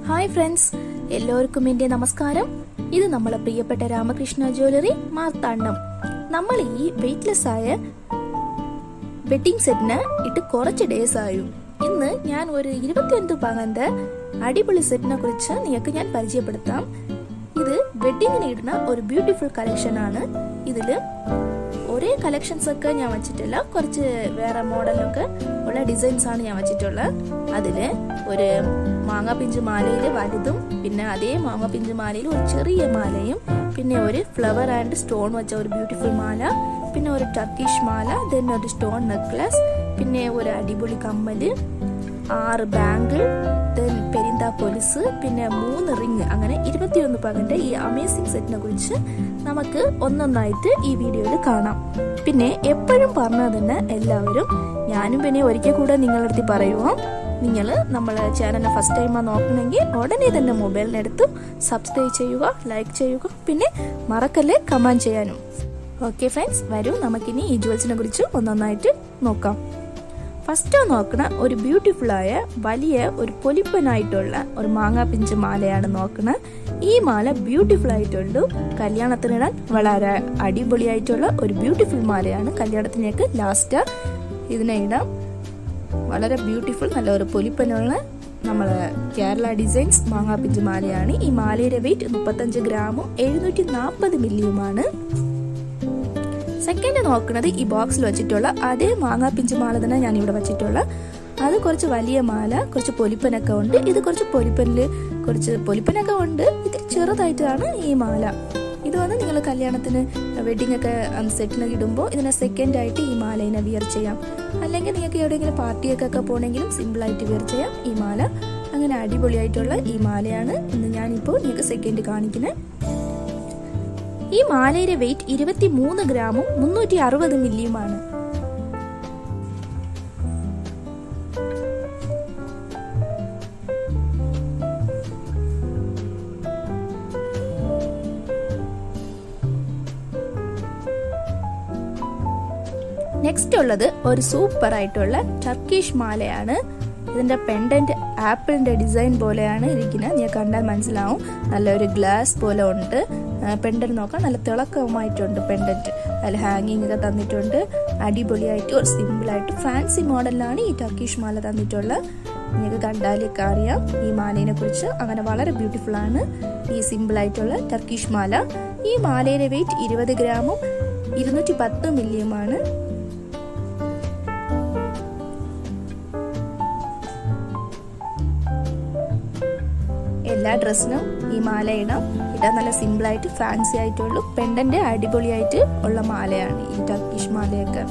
hi friends എല്ലാവർക്കും എൻ്റെ നമസ്കാരം ഇത് നമ്മളെ പ്രിയപ്പെട്ട രാമകൃഷ്ണ ജ്വല്ലറി മാർത്താണ്ഡം നമ്മൾ ഈ വെയ്റ്റ്ലെസ് ആയ വെഡിങ് സെറ്റിന് ഇട്ട് കുറച്ച് ഡേയ്സ് ആയും ഇന്ന് ഞാൻ ഒരു ഇരുപത്തിയൊൻപത് പവന്റെ അടിപൊളി സെറ്റിനെ കുറിച്ച് നിങ്ങൾക്ക് ഞാൻ പരിചയപ്പെടുത്താം ഇത് വെഡിങ്ങിന് ഇടുന്ന ഒരു ബ്യൂട്ടിഫുൾ കളക്ഷൻ ആണ് ഇതില് ഒരേ കളക്ഷൻസ് ഒക്കെ ഞാൻ വെച്ചിട്ടില്ല കുറച്ച് വേറെ മോഡലൊക്കെ ഉള്ള ഡിസൈൻസ് ആണ് ഞാൻ വെച്ചിട്ടുള്ളത് അതില് ഒരു മാങ്ങാപ്പിഞ്ച് മാലയിൽ വലുതും പിന്നെ അതേ മാങ്ങാപ്പിഞ്ച് മാലയിൽ ഒരു ചെറിയ മാലയും പിന്നെ ഒരു ഫ്ലവർ ആൻഡ് സ്റ്റോൺ വെച്ച ഒരു ബ്യൂട്ടിഫുൾ മാല പിന്നെ ഒരു ടർക്കിഷ് മാല ദെൻ ഒരു സ്റ്റോൺ നെക്ലസ് പിന്നെ ഒരു അടിപൊളി കമ്മല് ആറ് ബാങ്കിൾ ദെൻ പെരിന്ത കൊലുസ് പിന്നെ മൂന്ന് റിങ് അങ്ങനെ ഇരുപത്തിയൊന്ന് പവന്റെ ഈ അമേസിംഗ് സെറ്റിനെ കുറിച്ച് നമുക്ക് ഒന്നൊന്നായിട്ട് ഈ വീഡിയോയിൽ കാണാം പിന്നെ എപ്പോഴും പറഞ്ഞത് തന്നെ എല്ലാവരും ഞാനും പിന്നെ ഒരിക്കൽ കൂടെ നിങ്ങളുടെ അടുത്ത് പറയുക നിങ്ങൾ നമ്മളെ ചാനലിനെ ഫസ്റ്റ് ടൈമാണ് നോക്കണമെങ്കിൽ ഉടനെ തന്നെ മൊബൈലിനെടുത്ത് സബ്സ്ക്രൈബ് ചെയ്യുക ലൈക്ക് ചെയ്യുക പിന്നെ മറക്കല്ലേ കമൻറ്റ് ചെയ്യാനും ഓക്കെ ഫ്രണ്ട്സ് വരൂ നമുക്കിനി ഈ ജുവൽസിനെ കുറിച്ച് ഒന്നൊന്നായിട്ട് നോക്കാം ഫസ്റ്റ് നോക്കണ ഒരു ബ്യൂട്ടിഫുൾ ആയ വലിയ ഒരു പൊലിപ്പനായിട്ടുള്ള ഒരു മാങ്ങാപ്പിഞ്ച് മാലയാണ് നോക്കണത് ഈ മാല ബ്യൂട്ടിഫുൾ ആയിട്ടുള്ളൂ കല്യാണത്തിനിടാൻ വളരെ അടിപൊളിയായിട്ടുള്ള ഒരു ബ്യൂട്ടിഫുൾ മാലയാണ് കല്യാണത്തിനേക്ക് ലാസ്റ്റ് ഇതിനെ ഇടാം വളരെ ബ്യൂട്ടിഫുൾ നല്ല ഒരു പൊലിപ്പനുള്ള നമ്മളെ കേരള ഡിസൈൻസ് മാങ്ങാപ്പിഞ്ച് മാലയാണ് ഈ മാലയുടെ വെയിറ്റ് മുപ്പത്തഞ്ച് ഗ്രാമും എഴുന്നൂറ്റി നാൽപ്പത് മില്ലിയുമാണ് സെക്കൻഡ് നോക്കുന്നത് ഈ ബോക്സിൽ വെച്ചിട്ടുള്ള അതേ മാങ്ങാപ്പിഞ്ച് മാല തന്നെ ഞാൻ ഇവിടെ വെച്ചിട്ടുള്ള അത് കുറച്ച് വലിയ മാല കുറച്ച് പൊലിപ്പനൊക്കെ ഉണ്ട് ഇത് കുറച്ച് പൊലിപ്പനിൽ കുറച്ച് പൊലിപ്പനൊക്കെ ഉണ്ട് ഇത് ചെറുതായിട്ടാണ് ഈ മാല ഇത് വന്ന് നിങ്ങൾ കല്യാണത്തിന് വെഡിങ് ഒക്കെ സെറ്റിന് ഇടുമ്പോൾ ഇതിനെ സെക്കൻഡ് ആയിട്ട് ഈ മാലേനെ വിയർ ചെയ്യാം അല്ലെങ്കിൽ നിങ്ങൾക്ക് എവിടെയെങ്കിലും പാർട്ടിയൊക്കെ പോകണമെങ്കിലും സിമ്പിളായിട്ട് വിയർ ചെയ്യാം ഈ മാല അങ്ങനെ അടിപൊളിയായിട്ടുള്ള ഈ മാലയാണ് ഇന്ന് ഞാനിപ്പോൾ നിങ്ങൾക്ക് സെക്കൻഡ് കാണിക്കുന്നത് ഈ മാലയുടെ വെയിറ്റ് ഇരുപത്തി മൂന്ന് ഗ്രാമും മുന്നൂറ്റി അറുപത് മില്ലിയുമാണ് നെക്സ്റ്റ് ഉള്ളത് ഒരു സൂപ്പർ ആയിട്ടുള്ള ടർക്കിഷ് മാലയാണ് ഇതിന്റെ പെൻഡന്റ് ആപ്പിളിന്റെ ഡിസൈൻ പോലെയാണ് ഇരിക്കുന്നത് ഞാൻ കണ്ടാൽ മനസ്സിലാവും നല്ലൊരു ഗ്ലാസ് പോലെ ഉണ്ട് പെൻഡന്റ് നോക്കാൻ നല്ല തിളക്കമായിട്ടുണ്ട് പെൻഡന്റ് അതിൽ ഹാങ്ങിങ് ഒക്കെ തന്നിട്ടുണ്ട് അടിപൊളിയായിട്ട് ഒരു സിമ്പിളായിട്ട് ഫാൻസി മോഡലിലാണ് ഈ ടർക്കിഷ് മാല തന്നിട്ടുള്ളത് നിങ്ങൾക്ക് കണ്ടാലൊക്കെ അറിയാം ഈ മാലേനെ കുറിച്ച് അങ്ങനെ വളരെ ബ്യൂട്ടിഫുൾ ആണ് ഈ സിമ്പിൾ ആയിട്ടുള്ള ടർക്കിഷ് മാല ഈ മാലയുടെ വെയിറ്റ് ഇരുപത് ഗ്രാമും ഇരുന്നൂറ്റി പത്ത് മില്ലിയുമാണ് എല്ലാ ഡ്രസ്സിനും ഈ മാല ഇടാം ഇടാൻ നല്ല സിമ്പിൾ ആയിട്ട് ഫാൻസി ആയിട്ടുള്ളൂ പെൻഡന്റ് അടിപൊളിയായിട്ട് ഉള്ള മാലയാണ് ഈ ടർക്കിഷ് മാലയൊക്കെ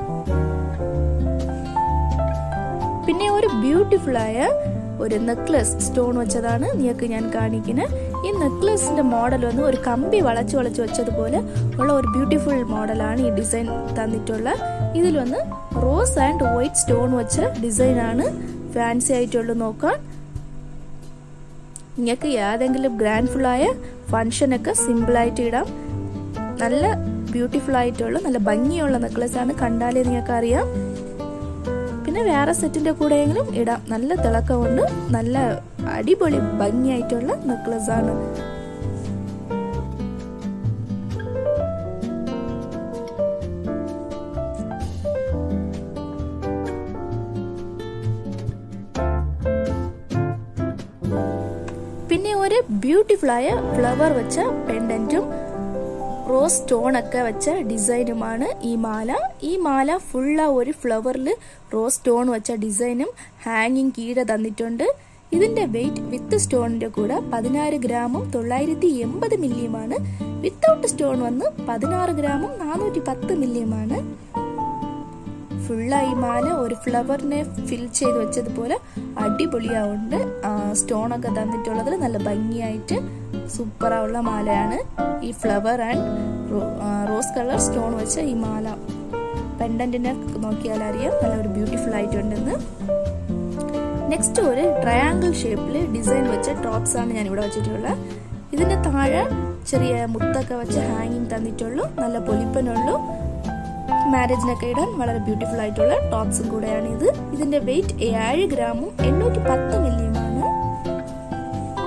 പിന്നെ ഒരു ബ്യൂട്ടിഫുൾ ആയ ഒരു നെക്ലസ് സ്റ്റോൺ വെച്ചതാണ് നിങ്ങൾക്ക് ഞാൻ കാണിക്കുന്നത് ഈ നെക്ലസിന്റെ മോഡൽ വന്ന് ഒരു കമ്പി വളച്ചു വളച്ചു വെച്ചതുപോലെ ഉള്ള ഒരു ബ്യൂട്ടിഫുൾ മോഡലാണ് ഈ ഡിസൈൻ തന്നിട്ടുള്ള ഇതിൽ വന്ന് റോസ് ആൻഡ് വൈറ്റ് സ്റ്റോൺ വെച്ച ഡിസൈനാണ് ഫാൻസി ആയിട്ടുള്ളൂ നോക്കാൻ നിങ്ങൾക്ക് ഏതെങ്കിലും ഗ്രാൻഡ്ഫുൾ ആയ ഫംഗ്ഷനൊക്കെ സിമ്പിളായിട്ട് ഇടാം നല്ല ബ്യൂട്ടിഫുൾ ആയിട്ടുള്ള നല്ല ഭംഗിയുള്ള നെക്ലസ് ആണ് കണ്ടാലേ നിങ്ങൾക്ക് അറിയാം പിന്നെ വേറെ സെറ്റിന്റെ കൂടെയെങ്കിലും ഇടാം നല്ല തിളക്കമുണ്ട് നല്ല അടിപൊളി ഭംഗിയായിട്ടുള്ള നെക്ലസ് ആണ് പിന്നെ ഒരു ബ്യൂട്ടിഫുൾ ആയ ഫ്ലവർ വെച്ച പെൻഡന്റും റോസ് സ്റ്റോൺ ഒക്കെ വെച്ച ഡിസൈനുമാണ് ഈ മാല ഈ മാല ഫുള്ള ഒരു ഫ്ലവറിൽ റോസ് സ്റ്റോൺ വെച്ച ഡിസൈനും ഹാങ്ങിങ് കീഴെ തന്നിട്ടുണ്ട് ഇതിന്റെ വെയിറ്റ് വിത്ത് സ്റ്റോണിന്റെ കൂടെ പതിനാറ് ഗ്രാമും തൊള്ളായിരത്തി എൺപത് മില്ലിയുമാണ് വിത്തൗട്ട് സ്റ്റോൺ വന്ന് പതിനാറ് ഗ്രാമും നാനൂറ്റി പത്ത് മില്ലിയുമാണ് ഫുള്ളായി മാല ഒരു ഫ്ലവറിനെ ഫിൽ ചെയ്ത് വെച്ചതുപോലെ അടിപൊളിയാവുണ്ട് സ്റ്റോണൊക്കെ തന്നിട്ടുള്ളതിൽ നല്ല ഭംഗിയായിട്ട് സൂപ്പറായുള്ള മാലയാണ് ഈ flower and rose colour stone വെച്ച ഈ മാല പെൻഡന്റിനെ നോക്കിയാൽ അറിയാം നല്ല ഒരു ബ്യൂട്ടിഫുൾ ആയിട്ടുണ്ടെന്ന് നെക്സ്റ്റ് ഒരു ട്രയാങ്കിൾ ഷേപ്പിൽ ഡിസൈൻ വെച്ച ടോപ്സ് ആണ് ഞാൻ ഇവിടെ വെച്ചിട്ടുള്ളത് ഇതിന്റെ താഴെ ചെറിയ മുത്തൊക്കെ വെച്ച് ഹാങ്ങിങ് തന്നിട്ടുള്ളൂ നല്ല പൊലിപ്പനുള്ളൂ മാരേജിനൊക്കെ ഇടാൻ വളരെ ബ്യൂട്ടിഫുൾ ആയിട്ടുള്ള ടോപ്സും കൂടെയാണ് ഇത് ഇതിന്റെ വെയിറ്റ് ഏഴ് ഗ്രാമും എണ്ണൂറ്റി പത്ത് മില്ലിയുമാണ്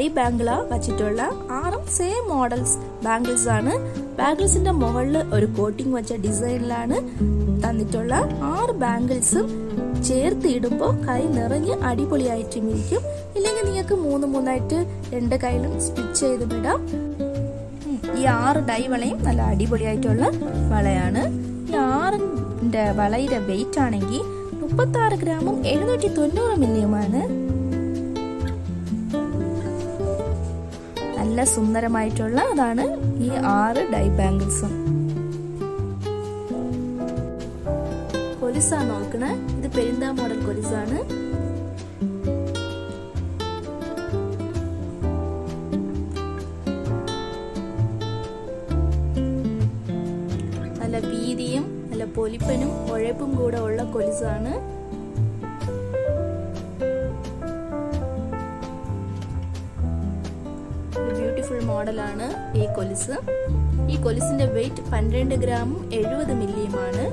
ഡൈ ബാങ്കിളാ വച്ചിട്ടുള്ള ആറും സെയിം മോഡൽസ് ബാംഗിൾസ് ആണ് ബാംഗിൾസിന്റെ മുകളിൽ ഒരു കോട്ടിംഗ് വെച്ച ഡിസൈനിലാണ് തന്നിട്ടുള്ള ആറ് ബാംഗിൾസും ചേർത്ത് ഇടുമ്പോൾ കൈ നിറഞ്ഞ് അടിപൊളിയായിട്ടും ഇരിക്കും ഇല്ലെങ്കിൽ നിങ്ങൾക്ക് മൂന്ന് മൂന്നായിട്ട് രണ്ട് കൈയിലും സ്റ്റിച്ച് ചെയ്ത് വിടാം ഉം, ഈ ആറ് ഡൈ വളയും നല്ല അടിപൊളിയായിട്ടുള്ള വളയാണ് ഈ ആറിന്റെ വളയുടെ വെയിറ്റ് ആണെങ്കിൽ മുപ്പത്തി ആറ് ഗ്രാമും എഴുന്നൂറ്റി തൊണ്ണൂറ് മില്ലിയുമാണ് നല്ല സുന്ദരമായിട്ടുള്ള അതാണ് ഈ ആറ് ഡൈ ബാംഗിൾസും കൊലുസാ നോക്കണേ ഇത് പെരുന്താ മോഡൽ കൊലുസാണ് നല്ല വീതിയും നല്ല പൊലിപ്പനും ഉഴപ്പും കൂടെ ഉള്ള കൊലുസാണ് ബ്യൂട്ടിഫുൾ മോഡലാണ് ഈ കൊലുസ് ഈ കൊലുസിന്റെ വെയിറ്റ് പന്ത്രണ്ട് ഗ്രാമും എഴുപത് മില്ലിയുമാണ്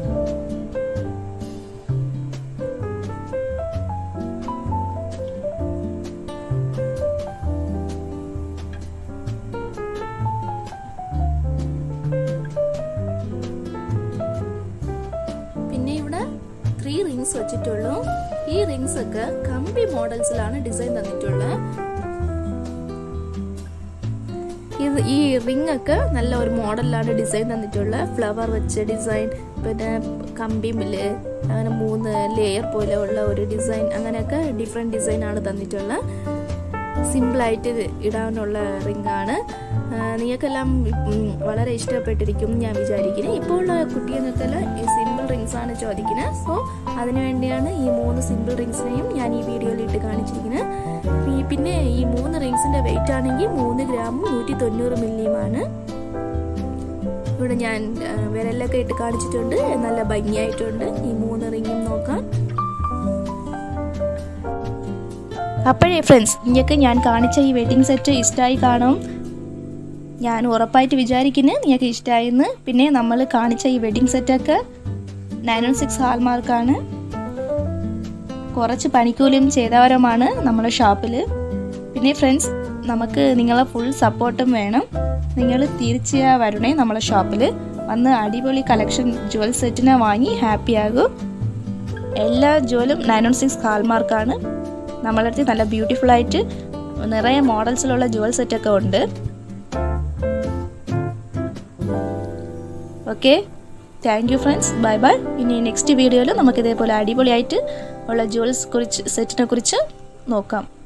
പിന്നെ ഇവിടെ ത്രീ റിങ്സ് വെച്ചിട്ടുള്ളൂ ഈ റിങ്സ് ഒക്കെ കമ്പി മോഡൽസിലാണ് ഡിസൈൻ തന്നിട്ടുള്ളത് ഇത് ഈ റിംഗ് ഒക്കെ നല്ല ഒരു മോഡലിലാണ് ഡിസൈൻ തന്നിട്ടുള്ളത് ഫ്ലവർ വെച്ച ഡിസൈൻ പിന്നെ കമ്പിമില് അങ്ങനെ മൂന്ന് ലെയർ പോലെ ഉള്ള ഒരു ഡിസൈൻ അങ്ങനെയൊക്കെ ഡിഫറെൻറ്റ് ഡിസൈൻ ആണ് തന്നിട്ടുള്ളത് സിമ്പിളായിട്ട് ഇടാനുള്ള റിംഗ് ആണ് നിങ്ങൾക്കെല്ലാം ഉം, വളരെ ഇഷ്ടപ്പെട്ടിരിക്കും എന്ന് ഞാൻ വിചാരിക്കുന്നത് ഇപ്പോൾ ഉള്ള കുട്ടികൾക്കെല്ലാം ഈ സിമ്പിൾ റിങ്സ് ആണ് ചോദിക്കുന്നത് സോ അതിനു വേണ്ടിയാണ് ഈ മൂന്ന് സിമ്പിൾ റിങ്സിനെയും ഞാൻ ഈ വീഡിയോയിൽ ഇട്ട് കാണിച്ചിരിക്കുന്നത് ഈ- പിന്നെ ഈ മൂന്ന് റിങ്സിന്റെ വെയിറ്റ് ആണെങ്കിൽ മൂന്ന് ഗ്രാമും നൂറ്റി തൊണ്ണൂറ് മില്ലിയുമാണ് ഇവിടെ ഞാൻ ആ, വിരലിലൊക്കെ ഇട്ട് കാണിച്ചിട്ടുണ്ട് നല്ല ഭംഗിയായിട്ടുണ്ട് ഈ മൂന്ന് റിങ്ങും നോക്കാൻ അപ്പോഴേ ഫ്രണ്ട്സ് നിങ്ങൾക്ക് ഞാൻ കാണിച്ച ഈ വെഡിങ് സെറ്റ് ഇഷ്ടമായി കാണും ഞാൻ ഉറപ്പായിട്ട് വിചാരിക്കുന്നു നിങ്ങൾക്ക് ഇഷ്ടമായെന്ന് പിന്നെ നമ്മൾ കാണിച്ച ഈ വെഡിങ് സെറ്റൊക്കെ നയൻ വൺ സിക്സ് ഹാൾമാർക്കാണ് കുറച്ച് പണിക്കൂലിയും ചെയ്തവരമാണ് നമ്മുടെ ഷോപ്പിൽ പിന്നെ ഫ്രണ്ട്സ് നമുക്ക് നിങ്ങളെ ഫുൾ സപ്പോർട്ടും വേണം നിങ്ങൾ തീർച്ചയായും വരണേ നമ്മളെ ഷോപ്പിൽ വന്ന് അടിപൊളി കളക്ഷൻ ജുവൽ സെറ്റിനെ വാങ്ങി ഹാപ്പി ആകും എല്ലാ ജുവലും നയൻ വൺ സിക്സ് ഹാൾമാർക്കാണ് നമ്മളടുത്ത് നല്ല ബ്യൂട്ടിഫുൾ ആയിട്ട് നിറയെ മോഡൽസിലുള്ള ജുവൽ സെറ്റൊക്കെ ഉണ്ട് okay thank you friends bye bye ഇനി നെക്സ്റ്റ് വീഡിയോയിൽ നമുക്ക് ഇതേപോലെ അടിപൊളിയായിട്ട് ഉള്ള ജുവൽസ് കുറിച്ച് സെറ്റിനെ കുറിച്ച് നോക്കാം